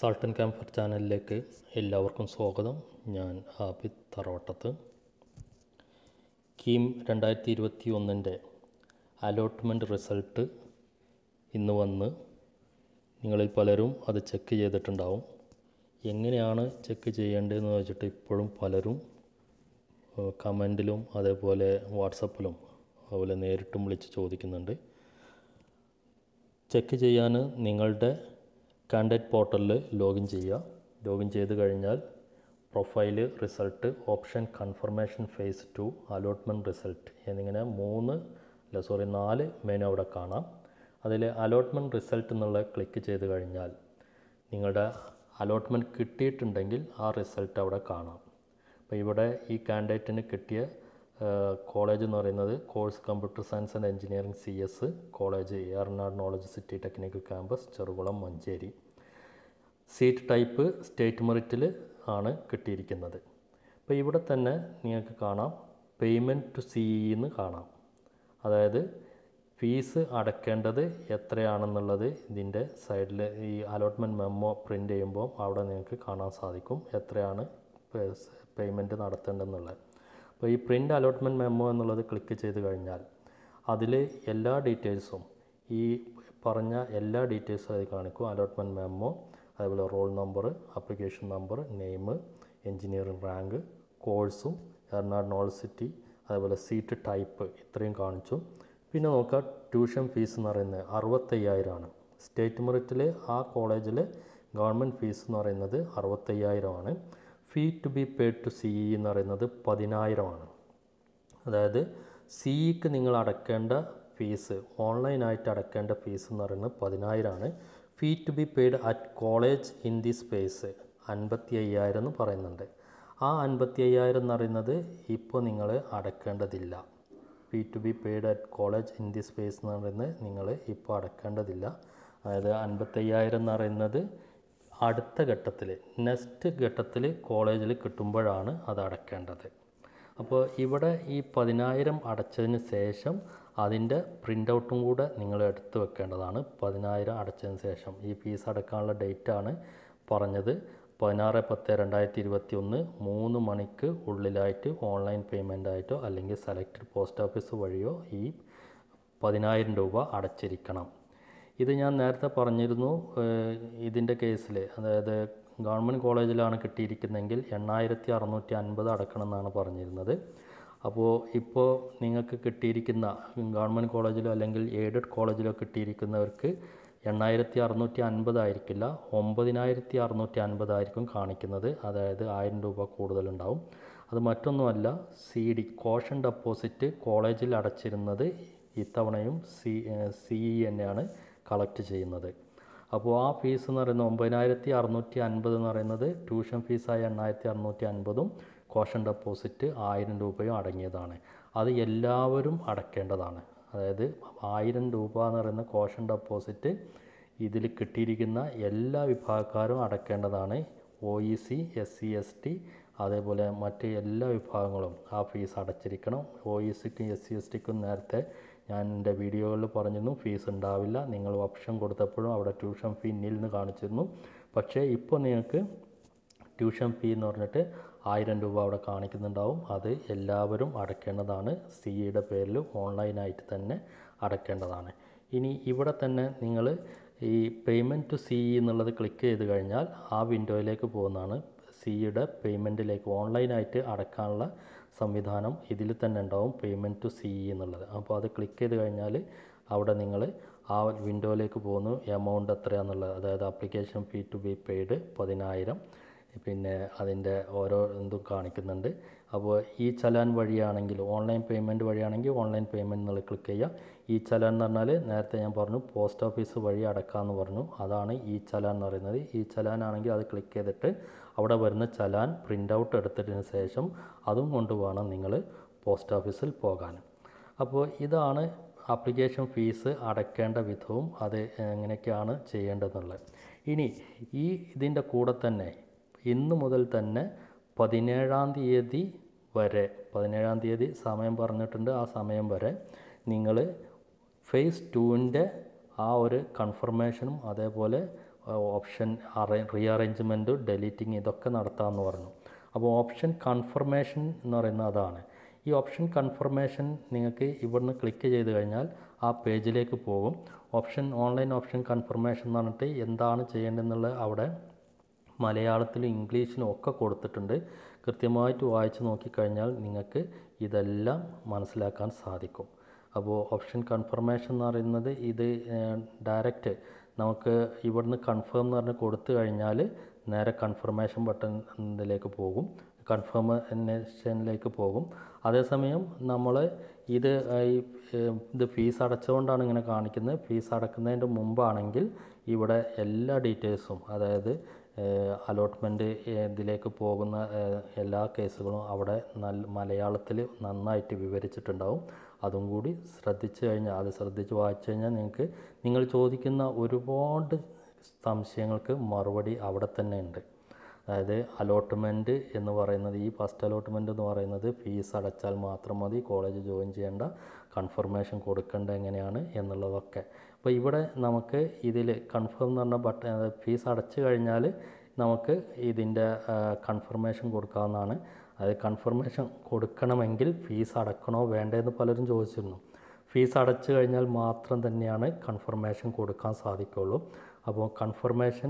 salt and camper ചാനലിലേക്ക് എല്ലാവർക്കും സ്വാഗതം ഞാൻ ആബിദ് തറവട്ടത്ത് കീം രണ്ടായിരത്തി ഇരുപത്തി ഒന്നിൻ്റെ അലോട്ട്മെൻറ്റ് റിസൾട്ട് ഇന്ന് വന്ന് നിങ്ങളിൽ പലരും അത് ചെക്ക് ചെയ്തിട്ടുണ്ടാവും എങ്ങനെയാണ് ചെക്ക് ചെയ്യേണ്ടതെന്ന് വെച്ചിട്ട് ഇപ്പോഴും പലരും കമൻറ്റിലും അതേപോലെ വാട്സപ്പിലും അതുപോലെ നേരിട്ടും വിളിച്ച് ചോദിക്കുന്നുണ്ട് ചെക്ക് ചെയ്യാൻ നിങ്ങളുടെ കാൻഡിഡേറ്റ് പോർട്ടലിൽ ലോഗിൻ ചെയ്യുക ലോഗിൻ ചെയ്ത് കഴിഞ്ഞാൽ profile result option confirmation phase two allotment result എന്നിങ്ങനെ മൂന്ന് അല്ല സോറി നാല് മെനു അവിടെ കാണാം അതിൽ അലോട്ട്മെൻറ്റ് റിസൾട്ട് എന്നുള്ള ക്ലിക്ക് ചെയ്ത് കഴിഞ്ഞാൽ നിങ്ങളുടെ അലോട്ട്മെൻറ്റ് കിട്ടിയിട്ടുണ്ടെങ്കിൽ ആ റിസൾട്ട് അവിടെ കാണാം അപ്പോൾ ഇവിടെ ഈ കാൻഡിഡേറ്റിന് കിട്ടിയ കോളേജ് എന്ന് പറയുന്നത് course computer science and engineering C S college Eranad knowledge city technical campus Cherukulam Manjeri seat type state മെറിറ്റിൽ ആണ് കിട്ടിയിരിക്കുന്നത് അപ്പോൾ ഇവിടെ തന്നെ നിങ്ങൾക്ക് കാണാം പേയ്മെൻറ്റ് ടു സി എന്ന് കാണാം അതായത് ഫീസ് അടയ്ക്കേണ്ടത് എത്രയാണെന്നുള്ളത് ഇതിൻ്റെ സൈഡിൽ ഈ അലോട്ട്മെൻറ്റ് മെമ്മോ പ്രിൻ്റ് ചെയ്യുമ്പോൾ അവിടെ നിങ്ങൾക്ക് കാണാൻ സാധിക്കും എത്രയാണ് പേയ്മെൻറ്റ് നടത്തേണ്ടതെന്നുള്ളത് അപ്പോൾ ഈ പ്രിൻ്റ് അലോട്ട്മെൻറ്റ് മെമ്മോ എന്നുള്ളത് ക്ലിക്ക് ചെയ്ത് കഴിഞ്ഞാൽ അതിൽ എല്ലാ ഡീറ്റെയിൽസും ഈ പറഞ്ഞ എല്ലാ ഡീറ്റെയിൽസും അത് കാണിക്കും അലോട്ട്മെൻറ്റ് മെമ്മോ അതേപോലെ roll number application number name engineering rank കോഴ്സും എറണാട് നോളസിറ്റി അതേപോലെ സീറ്റ് ടൈപ്പ് ഇത്രയും കാണിച്ചു പിന്നെ നോക്കുക ട്യൂഷൻ ഫീസ് എന്ന് പറയുന്നത് അറുപത്തയ്യായിരമാണ് സ്റ്റേറ്റ് മെറിറ്റിൽ ആ കോളേജിൽ ഗവൺമെൻറ് ഫീസ് എന്ന് പറയുന്നത് അറുപത്തയ്യായിരമാണ് fee to be paid to C E എന്ന് പറയുന്നത് പതിനായിരമാണ് അതായത് സിഇക്ക് നിങ്ങൾ അടയ്ക്കേണ്ട ഫീസ് ഓൺലൈനായിട്ട് അടയ്ക്കേണ്ട ഫീസ് എന്ന് പറയുന്നത് പതിനായിരമാണ് fee to be paid at college in the space അൻപത്തി അയ്യായിരം എന്ന് പറയുന്നുണ്ട് ആ അൻപത്തി അയ്യായിരം എന്ന് പറയുന്നത് ഇപ്പോൾ നിങ്ങൾ അടയ്ക്കേണ്ടതില്ല fee to be paid at college in the space എന്ന് പറയുന്നത് നിങ്ങൾ ഇപ്പോൾ അടയ്ക്കേണ്ടതില്ല അതായത് അൻപത്തയ്യായിരം എന്ന് പറയുന്നത് അടുത്ത ഘട്ടത്തിൽ നെക്സ്റ്റ് ഘട്ടത്തിൽ കോളേജിൽ കിട്ടുമ്പോഴാണ് അത് അടയ്ക്കേണ്ടത് അപ്പോൾ ഇവിടെ ഈ പതിനായിരം അടച്ചതിന് ശേഷം അതിൻ്റെ പ്രിൻ്റ് ഔട്ടും കൂടെ നിങ്ങൾ എടുത്തു വെക്കേണ്ടതാണ് പതിനായിരം അടച്ചതിന് ശേഷം ഈ ഫീസ് അടക്കാനുള്ള ഡേറ്റാണ് പറഞ്ഞത് പതിനാറ് പത്ത് രണ്ടായിരത്തി ഇരുപത്തി ഒന്ന് മൂന്ന് മണിക്ക് ഉള്ളിലായിട്ട് ഓൺലൈൻ പേയ്മെൻ്റ് ആയിട്ടോ അല്ലെങ്കിൽ സെലക്റ്റഡ് പോസ്റ്റ് ഓഫീസ് വഴിയോ ഈ പതിനായിരം രൂപ അടച്ചിരിക്കണം ഇത് ഞാൻ നേരത്തെ പറഞ്ഞിരുന്നു ഇതിൻ്റെ കേസിൽ അതായത് ഗവൺമെൻറ് കോളേജിലാണ് കിട്ടിയിരിക്കുന്നതെങ്കിൽ എണ്ണായിരത്തി അറുന്നൂറ്റി അൻപത് അടക്കണം എന്നാണ് പറഞ്ഞിരുന്നത് അപ്പോൾ ഇപ്പോൾ നിങ്ങൾക്ക് കിട്ടിയിരിക്കുന്ന ഗവൺമെൻറ് കോളേജിലോ അല്ലെങ്കിൽ എയ്ഡഡ് കോളേജിലോ കിട്ടിയിരിക്കുന്നവർക്ക് എണ്ണായിരത്തി അറുന്നൂറ്റി അൻപതായിരിക്കില്ല ഒമ്പതിനായിരത്തി അറുന്നൂറ്റി അൻപതായിരിക്കും കാണിക്കുന്നത് അതായത് ആയിരം രൂപ കൂടുതലുണ്ടാവും അത് മറ്റൊന്നുമല്ല സി ഡി കോഷൻ ഡെപ്പോസിറ്റ് കോളേജിൽ അടച്ചിരുന്നത് ഇത്തവണയും സി സി ഇ തന്നെയാണ് കളക്ട് ചെയ്യുന്നത് അപ്പോൾ ആ ഫീസ് എന്ന് പറയുന്നത് ഒമ്പതിനായിരത്തി അറുന്നൂറ്റി അൻപത് എന്ന് പറയുന്നത് ട്യൂഷൻ ഫീസായ എണ്ണായിരത്തി അറുന്നൂറ്റി അൻപതും കോഷൻ ഡെപ്പോസിറ്റ് ആയിരം രൂപയും അടങ്ങിയതാണ് അത് എല്ലാവരും അടയ്ക്കേണ്ടതാണ് അതായത് ആയിരം രൂപ എന്ന് പറയുന്ന കോഷൻ ഡെപ്പോസിറ്റ് ഇതിൽ കിട്ടിയിരിക്കുന്ന എല്ലാ വിഭാഗക്കാരും അടയ്ക്കേണ്ടതാണ് O E C S C S T അതേപോലെ മറ്റ് എല്ലാ വിഭാഗങ്ങളും ആ ഫീസ് അടച്ചിരിക്കണം ഒ ഇ സിക്കും എസ് സി എസ് ടിക്കും നേരത്തെ ഞാൻ എൻ്റെ വീഡിയോകളിൽ പറഞ്ഞിരുന്നു ഫീസ് ഉണ്ടാവില്ല നിങ്ങൾ ഓപ്ഷൻ കൊടുത്തപ്പോഴും അവിടെ ട്യൂഷൻ ഫീ നിൽ എന്ന് കാണിച്ചിരുന്നു പക്ഷേ ഇപ്പോൾ നിങ്ങൾക്ക് ട്യൂഷൻ ഫീ എന്ന് പറഞ്ഞിട്ട് ആയിരം രൂപ അവിടെ കാണിക്കുന്നുണ്ടാവും അത് എല്ലാവരും അടയ്ക്കേണ്ടതാണ് സിയുടെ പേരിൽ ഓൺലൈനായിട്ട് തന്നെ അടയ്ക്കേണ്ടതാണ് ഇനി ഇവിടെ തന്നെ നിങ്ങൾ ഈ പേയ്മെൻറ്റ് ടു സി എന്നുള്ളത് ക്ലിക്ക് ചെയ്ത് കഴിഞ്ഞാൽ ആ വിൻഡോയിലേക്ക് പോകുന്നതാണ് സിയുടെ പേയ്മെൻറ്റിലേക്ക് ഓൺലൈനായിട്ട് അടക്കാനുള്ള സംവിധാനം ഇതിൽ തന്നെ ഉണ്ടാവും പേയ്മെൻറ്റ് ടു സി എന്നുള്ളത് അപ്പോൾ അത് ക്ലിക്ക് ചെയ്ത് കഴിഞ്ഞാൽ അവിടെ നിങ്ങൾ ആ വിൻഡോയിലേക്ക് പോകുന്നു എമൗണ്ട് എത്രയാണെന്നുള്ളത് അതായത് application fee to be paid പതിനായിരം പിന്നെ അതിൻ്റെ ഓരോ എന്തും കാണിക്കുന്നുണ്ട് അപ്പോൾ ഈ ചലാൻ വഴിയാണെങ്കിൽ ഓൺലൈൻ പേയ്മെൻറ്റ് വഴിയാണെങ്കിൽ ഓൺലൈൻ പേയ്മെൻറ്റ് എന്നുള്ള ക്ലിക്ക് ചെയ്യുക ഈ ചലാൻ എന്ന് പറഞ്ഞാൽ നേരത്തെ ഞാൻ പറഞ്ഞു പോസ്റ്റ് ഓഫീസ് വഴി അടക്കാമെന്ന് പറഞ്ഞു അതാണ് ഈ ചലാൻ എന്ന് പറയുന്നത് ഈ ചലാൻ ആണെങ്കിൽ അത് ക്ലിക്ക് ചെയ്തിട്ട് അവിടെ വരുന്ന ചലാൻ പ്രിൻ്റ് ഔട്ട് എടുത്തതിന് ശേഷം അതും കൊണ്ടുവേണം നിങ്ങൾ പോസ്റ്റ് ഓഫീസിൽ പോകാൻ അപ്പോൾ ഇതാണ് ആപ്ലിക്കേഷൻ ഫീസ് അടയ്ക്കേണ്ട വിധവും അത് എങ്ങനെയൊക്കെയാണ് ചെയ്യേണ്ടതെന്നുള്ളത് ഇനി ഈ ഇതിൻ്റെ കൂടെ തന്നെ ഇന്ന് മുതൽ തന്നെ പതിനേഴാം തീയതി വരെ പതിനേഴാം തീയതി സമയം പറഞ്ഞിട്ടുണ്ട് ആ സമയം വരെ നിങ്ങൾ ഫേസ് ടുവിൻ്റെ ആ ഒരു കൺഫർമേഷനും അതേപോലെ ഓപ്ഷൻ അറേ റീഅറേഞ്ച്മെൻറ്റ് ഡെലീറ്റിങ് ഇതൊക്കെ നടത്താമെന്ന് പറഞ്ഞു അപ്പോൾ ഓപ്ഷൻ കൺഫർമേഷൻ എന്ന് പറയുന്നത് അതാണ് ഈ ഓപ്ഷൻ കൺഫർമേഷൻ നിങ്ങൾക്ക് ഇവിടുന്ന് ക്ലിക്ക് ചെയ്ത് കഴിഞ്ഞാൽ ആ പേജിലേക്ക് പോകും ഓപ്ഷൻ ഓൺലൈൻ ഓപ്ഷൻ കൺഫർമേഷൻ എന്ന് പറഞ്ഞിട്ട് എന്താണ് ചെയ്യേണ്ടതെന്നുള്ളത് അവിടെ മലയാളത്തിലും ഇംഗ്ലീഷിലും ഒക്കെ കൊടുത്തിട്ടുണ്ട് കൃത്യമായിട്ട് വായിച്ച് നോക്കിക്കഴിഞ്ഞാൽ നിങ്ങൾക്ക് ഇതെല്ലാം മനസ്സിലാക്കാൻ സാധിക്കും അപ്പോൾ ഓപ്ഷൻ കൺഫർമേഷൻ എന്ന് പറയുന്നത് ഇത് ഡയറക്റ്റ് നമുക്ക് ഇവിടുന്ന് കൺഫേം എന്ന് പറഞ്ഞ് കൊടുത്തു കഴിഞ്ഞാൽ നേരെ കൺഫർമേഷൻ ബട്ടൺ ഇതിലേക്ക് പോകും കൺഫർമേഷനിലേക്ക് പോകും അതേസമയം നമ്മൾ ഇത് ഈ ഏഹ്, ഇത് ഫീസ് അടച്ചുകൊണ്ടാണ് ഇങ്ങനെ കാണിക്കുന്നത് ഫീസ് അടക്കുന്നതിൻ്റെ മുമ്പാണെങ്കിൽ ഇവിടെ എല്ലാ ഡീറ്റെയിൽസും അതായത് അലോട്ട്മെൻറ്റ് ഇതിലേക്ക് പോകുന്ന ഏഹ്, എല്ലാ കേസുകളും അവിടെ നല്ല മലയാളത്തിൽ നന്നായിട്ട് വിവരിച്ചിട്ടുണ്ടാവും അതും കൂടി ശ്രദ്ധിച്ചു കഴിഞ്ഞാൽ അത് ശ്രദ്ധിച്ച് വായിച്ചു കഴിഞ്ഞാൽ നിങ്ങൾക്ക് നിങ്ങൾ ചോദിക്കുന്ന ഒരുപാട് സംശയങ്ങൾക്ക് മറുപടി അവിടെ തന്നെ ഉണ്ട് അതായത് അലോട്ട്മെൻറ്റ് എന്ന് പറയുന്നത് ഈ ഫസ്റ്റ് അലോട്ട്മെൻറ്റ് എന്ന് പറയുന്നത് ഫീസ് അടച്ചാൽ മാത്രം മതി കോളേജ് ജോയിൻ ചെയ്യേണ്ട കൺഫർമേഷൻ കൊടുക്കേണ്ട എങ്ങനെയാണ് എന്നുള്ളതൊക്കെ അപ്പോൾ ഇവിടെ നമുക്ക് ഇതിൽ കൺഫേം എന്ന് പറഞ്ഞ ബട്ടൺ ഫീസ് അടച്ചു കഴിഞ്ഞാൽ നമുക്ക് ഇതിൻ്റെ കൺഫർമേഷൻ കൊടുക്കാവുന്നതാണ് അതായത് കൺഫർമേഷൻ കൊടുക്കണമെങ്കിൽ ഫീസ് അടക്കണോ വേണ്ടതെന്ന് പലരും ചോദിച്ചിരുന്നു ഫീസ് അടച്ചു കഴിഞ്ഞാൽ മാത്രം തന്നെയാണ് കൺഫർമേഷൻ കൊടുക്കാൻ സാധിക്കുള്ളൂ അപ്പോൾ കൺഫർമേഷൻ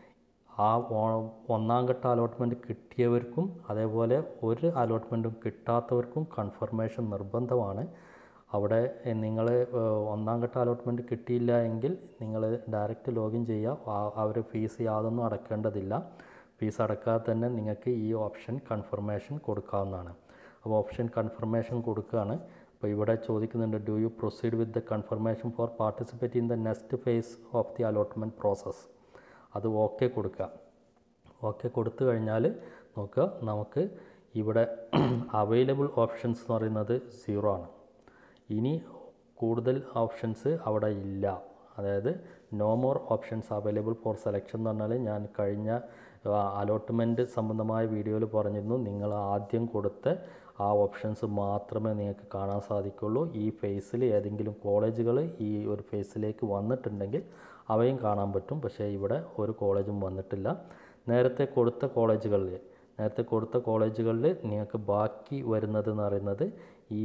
ആ ഓ- ഒന്നാം ഘട്ട അലോട്ട്മെൻറ്റ് കിട്ടിയവർക്കും അതേപോലെ ഒരു അലോട്ട്മെൻറ്റും കിട്ടാത്തവർക്കും കൺഫർമേഷൻ നിർബന്ധമാണ് അവിടെ നിങ്ങൾ ഒന്നാം ഘട്ട അലോട്ട്മെൻറ്റ് കിട്ടിയില്ല എങ്കിൽ നിങ്ങൾ ഡയറക്റ്റ് ലോഗിൻ ചെയ്യുക അവർ ഫീസ് യാതൊന്നും അടക്കേണ്ടതില്ല ഫീസ് അടക്കാതെ തന്നെ നിങ്ങൾക്ക് ഈ ഓപ്ഷൻ കൺഫർമേഷൻ കൊടുക്കാവുന്നതാണ് അപ്പോൾ ഓപ്ഷൻ കൺഫർമേഷൻ കൊടുക്കുകയാണ് അപ്പോൾ ഇവിടെ ചോദിക്കുന്നുണ്ട് do you proceed with the confirmation for participate in the next phase of the allotment process അത് ഓക്കെ കൊടുക്കുക ഓക്കെ കൊടുത്തു കഴിഞ്ഞാൽ നോക്കുക നമുക്ക് ഇവിടെ അവൈലബിൾ ഓപ്ഷൻസ് എന്ന് പറയുന്നത് സീറോ ആണ് ഇനി കൂടുതൽ ഓപ്ഷൻസ് അവിടെ ഇല്ല അതായത് no more options available for selection എന്ന് പറഞ്ഞാൽ ഞാൻ കഴിഞ്ഞ അലോട്ട്മെൻറ്റ് സംബന്ധമായ വീഡിയോയിൽ പറഞ്ഞിരുന്നു നിങ്ങൾ ആദ്യം കൊടുത്ത ആ ഓപ്ഷൻസ് മാത്രമേ നിങ്ങൾക്ക് കാണാൻ സാധിക്കുള്ളൂ ഈ ഫേസിൽ ഏതെങ്കിലും കോളേജുകൾ ഈ ഒരു ഫേസിലേക്ക് വന്നിട്ടുണ്ടെങ്കിൽ അവയും കാണാൻ പറ്റും പക്ഷേ ഇവിടെ ഒരു കോളേജും വന്നിട്ടില്ല നേരത്തെ കൊടുത്ത കോളേജുകളിൽ നേരത്തെ കൊടുത്ത കോളേജുകളിൽ നിങ്ങൾക്ക് ബാക്കി വരുന്നത് എന്ന് പറയുന്നത് ഈ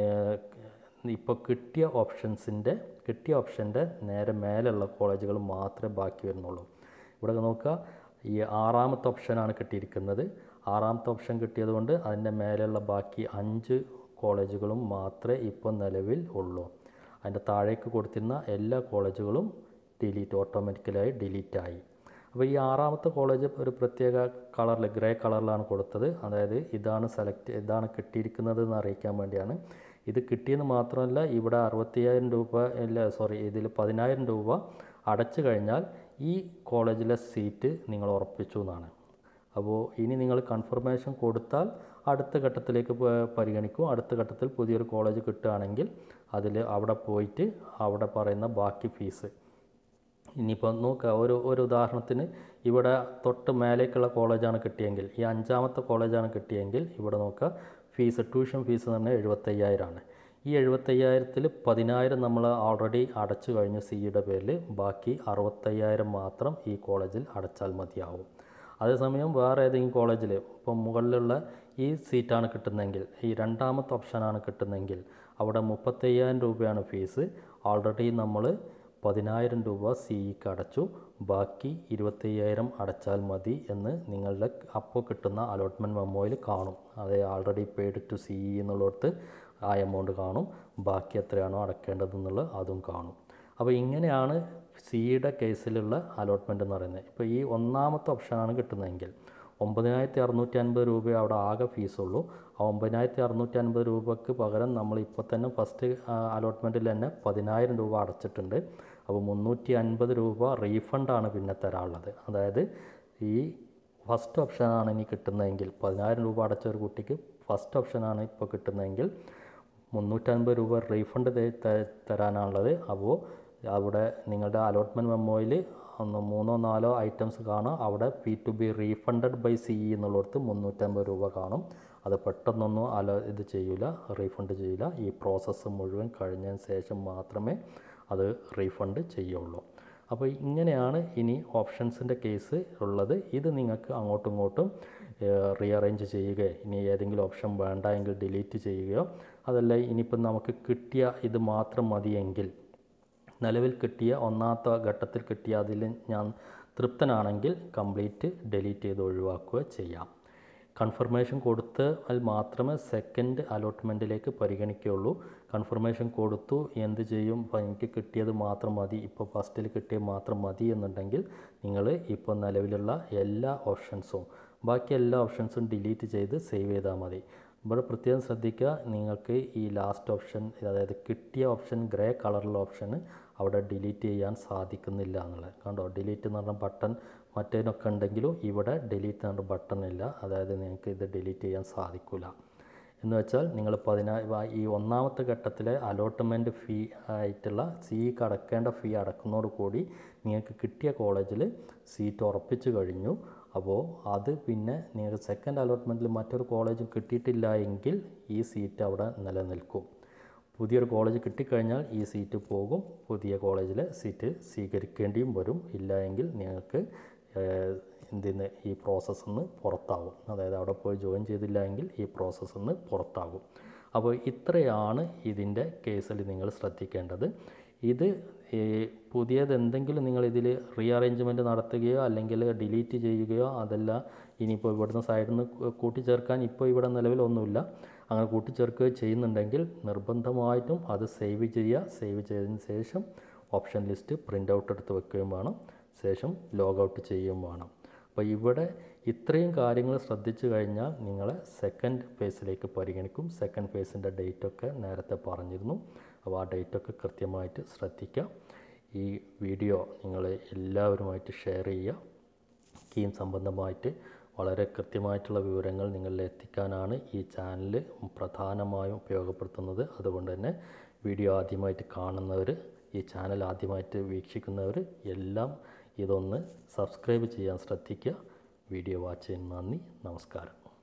ഇപ്പോൾ കിട്ടിയ ഓപ്ഷൻസിൻ്റെ കിട്ടിയ ഓപ്ഷൻ്റെ നേരെ മേലുള്ള കോളേജുകൾ മാത്രമേ ബാക്കി വരുന്നുള്ളൂ ഇവിടെ നോക്കുക ഈ ആറാമത്തെ ഓപ്ഷനാണ് കിട്ടിയിരിക്കുന്നത് ആറാമത്തെ ഓപ്ഷൻ കിട്ടിയത് കൊണ്ട് അതിൻ്റെ മേലെയുള്ള ബാക്കി അഞ്ച് കോളേജുകളും മാത്രമേ ഇപ്പോൾ നിലവിൽ ഉള്ളൂ അതിൻ്റെ താഴേക്ക് കൊടുത്തിരുന്ന എല്ലാ കോളേജുകളും ഡിലീറ്റ് ഓട്ടോമാറ്റിക്കലായി ഡിലീറ്റായി അപ്പോൾ ഈ ആറാമത്തെ കോളേജ് ഒരു പ്രത്യേക കളറിൽ ഗ്രേ കളറിലാണ് കൊടുത്തത് അതായത് ഇതാണ് സെലക്ട് ഇതാണ് കിട്ടിയിരിക്കുന്നത് എന്ന് അറിയിക്കാൻ വേണ്ടിയാണ് ഇത് കിട്ടിയെന്ന് മാത്രമല്ല ഇവിടെ അറുപത്തിയായിരം രൂപ ഇല്ല സോറി ഇതിൽ പതിനായിരം രൂപ അടച്ചു കഴിഞ്ഞാൽ ഈ കോളേജിലെ സീറ്റ് നിങ്ങൾ ഉറപ്പിച്ചു എന്നാണ് അപ്പോൾ ഇനി നിങ്ങൾ കൺഫർമേഷൻ കൊടുത്താൽ അടുത്ത ഘട്ടത്തിലേക്ക് പ- പരിഗണിക്കും അടുത്ത ഘട്ടത്തിൽ പുതിയൊരു കോളേജ് കിട്ടുകയാണെങ്കിൽ അതിൽ അവിടെ പോയിട്ട് അവിടെ പറയുന്ന ബാക്കി ഫീസ് ഇനിയിപ്പോൾ നോക്കുക ഒരു ഒരു ഉദാഹരണത്തിന് ഇവിടെ തൊട്ട് മേലേക്കുള്ള കോളേജാണ് കിട്ടിയെങ്കിൽ ഈ അഞ്ചാമത്തെ കോളേജാണ് കിട്ടിയെങ്കിൽ ഇവിടെ നോക്കുക ഫീസ് ട്യൂഷൻ ഫീസ് എന്ന് പറഞ്ഞാൽ എഴുപത്തയ്യായിരമാണ് ഈ എഴുപത്തയ്യായിരത്തിൽ പതിനായിരം നമ്മൾ ഓൾറെഡി അടച്ചു കഴിഞ്ഞു സിയുടെ പേരിൽ ബാക്കി അറുപത്തയ്യായിരം മാത്രം ഈ കോളേജിൽ അടച്ചാൽ മതിയാവും അതേസമയം വേറെ ഏതെങ്കിലും കോളേജിൽ ഇപ്പം മുകളിലുള്ള ഈ സീറ്റാണ് കിട്ടുന്നതെങ്കിൽ ഈ രണ്ടാമത്തെ ഓപ്ഷനാണ് കിട്ടുന്നതെങ്കിൽ അവിടെ മുപ്പത്തയ്യായിരം രൂപയാണ് ഫീസ് ഓൾറെഡി നമ്മൾ പതിനായിരം രൂപ സിഇക്ക് അടച്ചു ബാക്കി ഇരുപത്തയ്യായിരം അടച്ചാൽ മതി എന്ന് നിങ്ങളുടെ അപ്പോൾ കിട്ടുന്ന അലോട്ട്മെൻറ്റ് മെമ്മോയിൽ കാണും അത് ആൾറെഡി പെയ്ഡ് ടു സി എന്നുള്ളിടത്ത് ആ എമൗണ്ട് കാണും ബാക്കി എത്രയാണോ അടക്കേണ്ടതെന്നുള്ളത് അതും കാണും അപ്പോൾ ഇങ്ങനെയാണ് സിയുടെ കേസിലുള്ള അലോട്ട്മെൻറ്റ് എന്ന് പറയുന്നത് ഇപ്പോൾ ഈ ഒന്നാമത്തെ ഓപ്ഷനാണ് കിട്ടുന്നതെങ്കിൽ ഒമ്പതിനായിരത്തി അറുന്നൂറ്റി അൻപത് രൂപ അവിടെ ആകെ ഫീസുള്ളൂ ആ ഒമ്പതിനായിരത്തി അറുന്നൂറ്റി അൻപത് രൂപയ്ക്ക് പകരം നമ്മൾ ഇപ്പോൾ തന്നെ ഫസ്റ്റ് അലോട്ട്മെൻറ്റിൽ തന്നെ പതിനായിരം രൂപ അടച്ചിട്ടുണ്ട് അപ്പോൾ മുന്നൂറ്റി അൻപത് രൂപ റീഫണ്ടാണ് പിന്നെ തരാനുള്ളത് അതായത് ഈ ഫസ്റ്റ് ഓപ്ഷനാണ് ഇനി കിട്ടുന്നതെങ്കിൽ പതിനായിരം രൂപ അടച്ച ഒരു കുട്ടിക്ക് ഫസ്റ്റ് ഓപ്ഷനാണ് ഇപ്പോൾ കിട്ടുന്നതെങ്കിൽ മുന്നൂറ്റൻപത് രൂപ റീഫണ്ട് ത- ത- തരാനാണുള്ളത് അപ്പോൾ അവിടെ നിങ്ങളുടെ അലോട്ട്മെൻറ്റ് മെമ്മോയിൽ ഒന്ന് മൂന്നോ നാലോ ഐറ്റംസ് കാണാം അവിടെ P to be refunded by C E എന്നുള്ളിടത്ത് മുന്നൂറ്റമ്പത് രൂപ കാണും അത് പെട്ടെന്നൊന്നും അലോ ഇത് ചെയ്യില്ല റീഫണ്ട് ചെയ്യില്ല ഈ പ്രോസസ്സ് മുഴുവൻ കഴിഞ്ഞതിന് ശേഷം മാത്രമേ അത് റീഫണ്ട് ചെയ്യുള്ളൂ അപ്പോൾ ഇങ്ങനെയാണ് ഇനി ഓപ്ഷൻസിൻ്റെ കേസ് ഉള്ളത് ഇത് നിങ്ങൾക്ക് അങ്ങോട്ടും ഇങ്ങോട്ടും റീഅറേഞ്ച് ചെയ്യുകയോ ഇനി ഏതെങ്കിലും ഓപ്ഷൻ വേണ്ട എങ്കിൽ ഡിലീറ്റ് ചെയ്യുകയോ അതല്ല ഇനിയിപ്പം നമുക്ക് കിട്ടിയ ഇത് മാത്രം മതിയെങ്കിൽ നിലവിൽ കിട്ടിയ ഒന്നാമത്തെ ഘട്ടത്തിൽ കിട്ടിയ അതിൽ ഞാൻ തൃപ്തനാണെങ്കിൽ കംപ്ലീറ്റ് ഡിലീറ്റ് ചെയ്ത് ഒഴിവാക്കുക ചെയ്യാം കൺഫർമേഷൻ കൊടുത്താൽ മാത്രമേ സെക്കൻഡ് അലോട്ട്മെൻറ്റിലേക്ക് പരിഗണിക്കുകയുള്ളൂ കൺഫർമേഷൻ കൊടുത്തു എന്ത് ചെയ്യും അപ്പോൾ എനിക്ക് കിട്ടിയത് മാത്രം മതി ഇപ്പോൾ ഫസ്റ്റിൽ കിട്ടിയത് മാത്രം മതി എന്നുണ്ടെങ്കിൽ നിങ്ങൾ ഇപ്പോൾ നിലവിലുള്ള എല്ലാ ഓപ്ഷൻസും ബാക്കി എല്ലാ ഓപ്ഷൻസും ഡിലീറ്റ് ചെയ്ത് സേവ് ചെയ്താൽ മതി ഇവിടെ പ്രത്യേകം ശ്രദ്ധിക്കുക നിങ്ങൾക്ക് ഈ ലാസ്റ്റ് ഓപ്ഷൻ അതായത് കിട്ടിയ ഓപ്ഷൻ ഗ്രേ കളറുള്ള ഓപ്ഷൻ അവിടെ ഡിലീറ്റ് ചെയ്യാൻ സാധിക്കുന്നില്ല എന്നുള്ളത് കണ്ടോ ഡിലീറ്റ് എന്ന് പറഞ്ഞ ബട്ടൺ മറ്റേനൊക്കെ ഉണ്ടെങ്കിലും ഇവിടെ ഡിലീറ്റ് എന്ന് പറഞ്ഞ ബട്ടൺ ഇല്ല അതായത് നിങ്ങൾക്ക് ഇത് ഡിലീറ്റ് ചെയ്യാൻ സാധിക്കില്ല എന്ന് വെച്ചാൽ നിങ്ങൾ പതിനാ ഈ ഒന്നാമത്തെ ഘട്ടത്തിലെ അലോട്ട്മെൻറ്റ് ഫീ ആയിട്ടുള്ള സി അടക്കേണ്ട ഫീ അടക്കുന്നതോട് കൂടി നിങ്ങൾക്ക് കിട്ടിയ കോളേജിൽ സീറ്റ് ഉറപ്പിച്ചു കഴിഞ്ഞു അപ്പോൾ അത് പിന്നെ നിങ്ങൾക്ക് സെക്കൻഡ് അലോട്ട്മെൻറ്റിൽ മറ്റൊരു കോളേജും കിട്ടിയിട്ടില്ല എങ്കിൽ ഈ സീറ്റ് അവിടെ നിലനിൽക്കും പുതിയൊരു കോളേജ് കിട്ടിക്കഴിഞ്ഞാൽ ഈ സീറ്റ് പോകും പുതിയ കോളേജിലെ സീറ്റ് സ്വീകരിക്കേണ്ടിയും വരും ഇല്ല എങ്കിൽ നിങ്ങൾക്ക് എന്തിന്ന് ഈ പ്രോസസ്സിൽ നിന്ന് പുറത്താവും അതായത് അവിടെ പോയി ജോയിൻ ചെയ്തില്ല എങ്കിൽ ഈ പ്രോസസ്സിൽ നിന്ന് പുറത്താകും അപ്പോൾ ഇത്രയാണ് ഇതിൻ്റെ കേസിൽ നിങ്ങൾ ശ്രദ്ധിക്കേണ്ടത് ഇത് പുതിയത് എന്തെങ്കിലും നിങ്ങൾ ഇതിൽ റീഅറേഞ്ച്മെൻറ്റ് നടത്തുകയോ അല്ലെങ്കിൽ ഡിലീറ്റ് ചെയ്യുകയോ അതല്ല ഇനിയിപ്പോൾ ഇവിടുന്ന് സൈഡിൽ നിന്ന് കൂട്ടിച്ചേർക്കാൻ ഇപ്പോൾ ഇവിടെ നിലവിലൊന്നുമില്ല അങ്ങനെ കൂട്ടിച്ചേർക്കുകയോ ചെയ്യുന്നുണ്ടെങ്കിൽ നിർബന്ധമായിട്ടും അത് സേവ് ചെയ്യുക സേവ് ചെയ്തതിന് ശേഷം ഓപ്ഷൻ ലിസ്റ്റ് പ്രിൻ്റ് ഔട്ട് എടുത്ത് വെക്കുകയും വേണം ശേഷം ലോഗ് ഔട്ട് ചെയ്യുകയും വേണം അപ്പോൾ ഇവിടെ ഇത്രയും കാര്യങ്ങൾ ശ്രദ്ധിച്ചു കഴിഞ്ഞാൽ നിങ്ങളെ സെക്കൻഡ് ഫേസിലേക്ക് പരിഗണിക്കും സെക്കൻഡ് ഫേസിൻ്റെ ഡേറ്റൊക്കെ നേരത്തെ പറഞ്ഞിരുന്നു അപ്പോൾ ആ ഡേറ്റൊക്കെ കൃത്യമായിട്ട് ശ്രദ്ധിക്കുക ഈ വീഡിയോ നിങ്ങൾ എല്ലാവരുമായിട്ട് ഷെയർ ചെയ്യുക സ്കീം സംബന്ധമായിട്ട് വളരെ കൃത്യമായിട്ടുള്ള വിവരങ്ങൾ നിങ്ങളിൽ എത്തിക്കാനാണ് ഈ ചാനൽ പ്രധാനമായും ഉപയോഗപ്പെടുത്തുന്നത് അതുകൊണ്ട് തന്നെ വീഡിയോ ആദ്യമായിട്ട് കാണുന്നവർ ഈ ചാനൽ ആദ്യമായിട്ട് വീക്ഷിക്കുന്നവർ എല്ലാം ഇതൊന്ന് സബ്സ്ക്രൈബ് ചെയ്യാൻ ശ്രദ്ധിക്കുക വീഡിയോ വാച്ച് ചെയ്യാൻ നന്ദി നമസ്കാരം